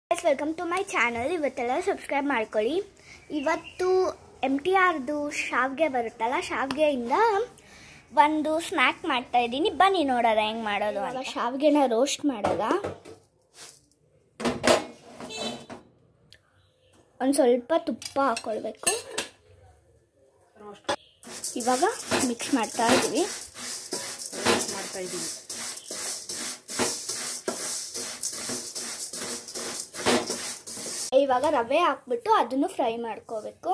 guys welcome to my channel ಇವತ್ತೆಲ್ಲ subscribe ಮಾಡ್ಕೊಳ್ಳಿ ಇವತ್ತು ಎಮ್ ಟಿ ಆರ್ದು ಶಾವ್ಗೆ ಬರುತ್ತಲ್ಲ ಶಾವ್ಗೆಯಿಂದ ಒಂದು ಸ್ನ್ಯಾಕ್ ಮಾಡ್ತಾ ಇದ್ದೀನಿ ಬನ್ನಿ ನೋಡೋದ ಹೆಂಗೆ ಮಾಡೋದು ಅಂತ ಶಾವ್ಗೆನ ರೋಸ್ಟ್ ಮಾಡೋದ ಒಂದು ಸ್ವಲ್ಪ ತುಪ್ಪ ಹಾಕೊಳ್ಬೇಕು ಇವಾಗ ಮಿಕ್ಸ್ ಮಾಡ್ತಾ ಇದ್ದೀವಿ ಮಾಡ್ತಾ ಇದ್ದೀವಿ ಇವಾಗ ರವೆ ಹಾಕ್ಬಿಟ್ಟು ಅದನ್ನು ಫ್ರೈ ಮಾಡ್ಕೋಬೇಕು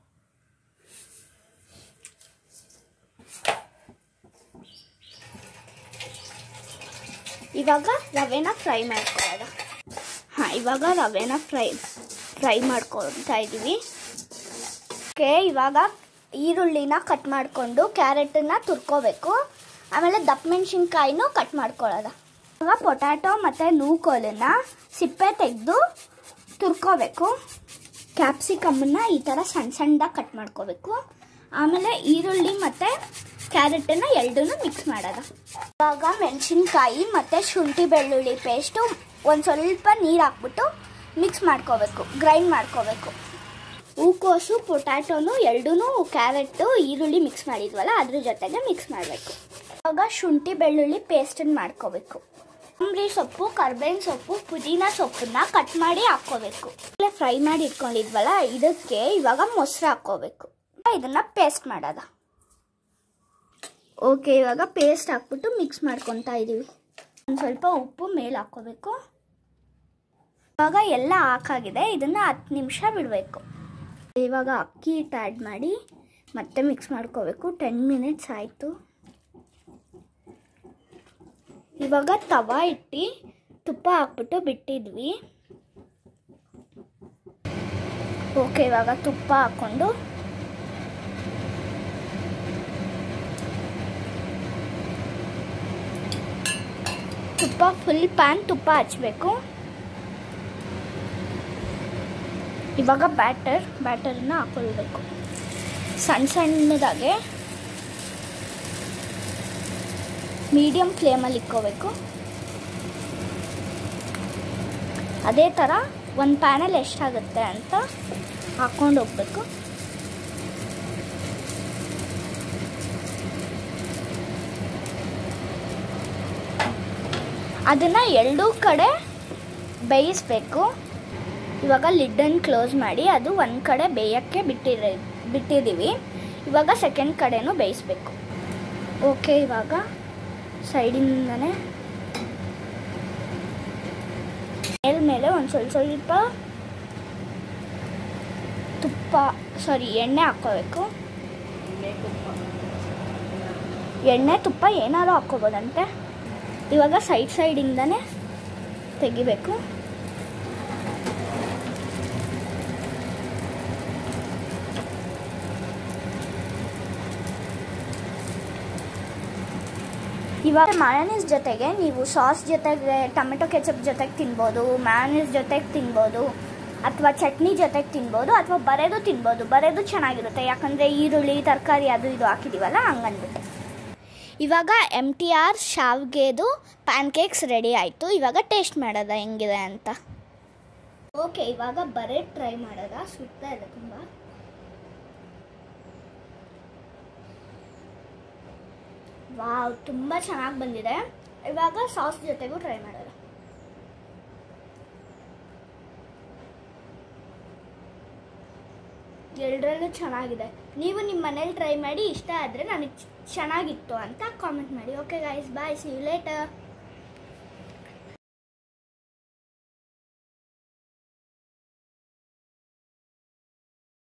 ಇವಾಗ ರವೆನ ಫ್ರೈ ಮಾಡ್ಕೊಳ್ಳೋದ ಹಾಂ ಇವಾಗ ರವೆನ ಫ್ರೈ ಫ್ರೈ ಮಾಡ್ಕೊತಾ ಇದ್ದೀವಿ ಓಕೆ ಇವಾಗ ಈರುಳ್ಳಿನ ಕಟ್ ಮಾಡಿಕೊಂಡು ಕ್ಯಾರೆಟನ್ನ ತುರ್ಕೋಬೇಕು ಆಮೇಲೆ ದಪ್ಪ ಮೆಣಸಿನ್ಕಾಯಿನೂ ಕಟ್ ಮಾಡ್ಕೊಳ್ಳೋದ ಇವಾಗ ಪೊಟ್ಯಾಟೊ ಮತ್ತು ನೂಕೋಲನ್ನ ಸಿಪ್ಪೆ ತೆಗೆದು ತುರ್ಕೋಬೇಕು ಕ್ಯಾಪ್ಸಿಕಮ್ಮನ್ನ ಈ ಥರ ಸಣ್ಣ ಸಣ್ಣದಾಗಿ ಕಟ್ ಮಾಡ್ಕೋಬೇಕು ಆಮೇಲೆ ಈರುಳ್ಳಿ ಮತ್ತು ಕ್ಯಾರೆಟನ್ನು ಎರಡನ್ನೂ ಮಿಕ್ಸ್ ಮಾಡೋದ ಇವಾಗ ಮೆಣಸಿನ್ಕಾಯಿ ಮತ್ತು ಶುಂಠಿ ಬೆಳ್ಳುಳ್ಳಿ ಪೇಸ್ಟು ಒಂದು ಸ್ವಲ್ಪ ನೀರು ಹಾಕ್ಬಿಟ್ಟು ಮಿಕ್ಸ್ ಮಾಡ್ಕೋಬೇಕು ಗ್ರೈಂಡ್ ಮಾಡ್ಕೋಬೇಕು ಹೂಕೋಸು ಪೊಟ್ಯಾಟೊನು ಎರಡೂ ಕ್ಯಾರೆಟು ಈರುಳ್ಳಿ ಮಿಕ್ಸ್ ಮಾಡಿದ್ವಲ್ಲ ಅದ್ರ ಜೊತೆಗೆ ಮಿಕ್ಸ್ ಮಾಡಬೇಕು ಇವಾಗ ಶುಂಠಿ ಬೆಳ್ಳುಳ್ಳಿ ಪೇಸ್ಟನ್ನು ಮಾಡ್ಕೋಬೇಕು ಕೊತ್ತಂಬರಿ ಸೊಪ್ಪು ಕರ್ಬೇವಿನ ಸೊಪ್ಪು ಪುದೀನ ಸೊಪ್ಪನ್ನ ಕಟ್ ಮಾಡಿ ಹಾಕ್ಕೋಬೇಕು ಫ್ರೈ ಮಾಡಿ ಇಟ್ಕೊಂಡಿದ್ವಲ್ಲ ಇದಕ್ಕೆ ಇವಾಗ ಮೊಸರು ಹಾಕ್ಕೋಬೇಕು ಇದನ್ನ ಪೇಸ್ಟ್ ಮಾಡೋದ ಓಕೆ ಇವಾಗ ಪೇಸ್ಟ್ ಹಾಕ್ಬಿಟ್ಟು ಮಿಕ್ಸ್ ಮಾಡ್ಕೊತಾ ಇದ್ದೀವಿ ಒಂದು ಸ್ವಲ್ಪ ಉಪ್ಪು ಮೇಲೆ ಹಾಕ್ಕೋಬೇಕು ಇವಾಗ ಎಲ್ಲ ಹಾಕಾಗಿದೆ ಇದನ್ನು ಹತ್ತು ನಿಮಿಷ ಬಿಡಬೇಕು ಇವಾಗ ಅಕ್ಕಿ ಹಿಟ್ಟು ಆ್ಯಡ್ ಮಾಡಿ ಮತ್ತೆ ಮಿಕ್ಸ್ ಮಾಡ್ಕೋಬೇಕು ಟೆನ್ ಮಿನಿಟ್ಸ್ ಆಯಿತು ಇವಾಗ ತವಾ ಇಟ್ಟು ತುಪ್ಪ ಹಾಕ್ಬಿಟ್ಟು ಬಿಟ್ಟಿದ್ವಿ ಓಕೆ ಇವಾಗ ತುಪ್ಪ ಹಾಕ್ಕೊಂಡು ತುಪ್ಪ ಫುಲ್ ಪ್ಯಾನ್ ತುಪ್ಪ ಹಚ್ಚಬೇಕು ಇವಾಗ ಬ್ಯಾಟರ್ ಬ್ಯಾಟರನ್ನ ಹಾಕೊಳ್ಬೇಕು ಸಣ್ಣ ಸಣ್ಣದಾಗೆ ಮೀಡಿಯಮ್ ಫ್ಲೇಮಲ್ಲಿ ಇಕ್ಕೋಬೇಕು ಅದೇ ಥರ ಒಂದು ಪ್ಯಾನಲ್ಲಿ ಎಷ್ಟಾಗುತ್ತೆ ಅಂತ ಹಾಕ್ಕೊಂಡು ಹೋಗ್ಬೇಕು ಅದನ್ನು ಎರಡೂ ಕಡೆ ಬೇಯಿಸ್ಬೇಕು ಇವಾಗ ಲಿಡ್ಡನ್ನು ಕ್ಲೋಸ್ ಮಾಡಿ ಅದು ಒಂದು ಕಡೆ ಬೇಯೋಕ್ಕೆ ಬಿಟ್ಟಿರ ಬಿಟ್ಟಿದ್ದೀವಿ ಇವಾಗ ಸೆಕೆಂಡ್ ಕಡೆನೂ ಬೇಯಿಸ್ಬೇಕು ಓಕೆ ಇವಾಗ ಸೈಡಿಂದನೇ ಮೇಲ್ಮೇಲೆ ಒಂದು ಸ್ವಲ್ಪ ಸ್ವಲ್ಪ ತುಪ್ಪ ಸಾರಿ ಎಣ್ಣೆ ಹಾಕ್ಕೋಬೇಕು ಎಣ್ಣೆ ತುಪ್ಪ ಎಣ್ಣೆ ತುಪ್ಪ ಏನಾದ್ರು ಹಾಕ್ಕೋಬೋದಂತೆ ಇವಾಗ ಸೈಡ್ ಸೈಡಿಂದನೇ ತೆಗಿಬೇಕು ಇವಾಗ ಮಯೋನೀಸ್ ಜೊತೆಗೆ ನೀವು ಸಾಸ್ ಜೊತೆಗೆ ಟೊಮೆಟೊ ಕೆಚಪ್ ಜೊತೆಗೆ ತಿನ್ಬೋದು ಮಯೋನೀಸ್ ಜೊತೆಗೆ ತಿನ್ಬೋದು ಅಥವಾ ಚಟ್ನಿ ಜೊತೆಗೆ ತಿನ್ಬೋದು ಅಥವಾ ಬರೆದು ತಿನ್ಬೋದು ಬರೆದು ಚೆನ್ನಾಗಿರುತ್ತೆ ಯಾಕಂದರೆ ಈರುಳ್ಳಿ ತರಕಾರಿ ಅದು ಇದು ಹಾಕಿದ್ದೀವಲ್ಲ ಹಂಗನ್ಬಿಟ್ಟು ಇವಾಗ ಎಮ್ ಟಿ ಆರ್ ಶಾವ್ಗೆದು ಪ್ಯಾನ್ಕೇಕ್ಸ್ ರೆಡಿ ಆಯಿತು ಇವಾಗ ಟೇಸ್ಟ್ ಮಾಡೋದ ಹೆಂಗಿದೆ ಅಂತ ಓಕೆ ಇವಾಗ ಬರೆ ಟ್ರೈ ಮಾಡೋದ ಸುತ್ತಾ ಇದೆ ತುಂಬ ವಾವ್ ತುಂಬ ಚೆನ್ನಾಗಿ ಬಂದಿದೆ ಇವಾಗ ಸಾಸ್ ಜೊತೆಗೂ ಟ್ರೈ ಮಾಡೋಣ ಎರಡರಲ್ಲೂ ಚೆನ್ನಾಗಿದೆ ನೀವು ನಿಮ್ಮ ಮನೇಲಿ ಟ್ರೈ ಮಾಡಿ ಇಷ್ಟ ಆದರೆ ನನಗೆ ಚೆನ್ನಾಗಿತ್ತು ಅಂತ ಕಾಮೆಂಟ್ ಮಾಡಿ okay guys bye see you litre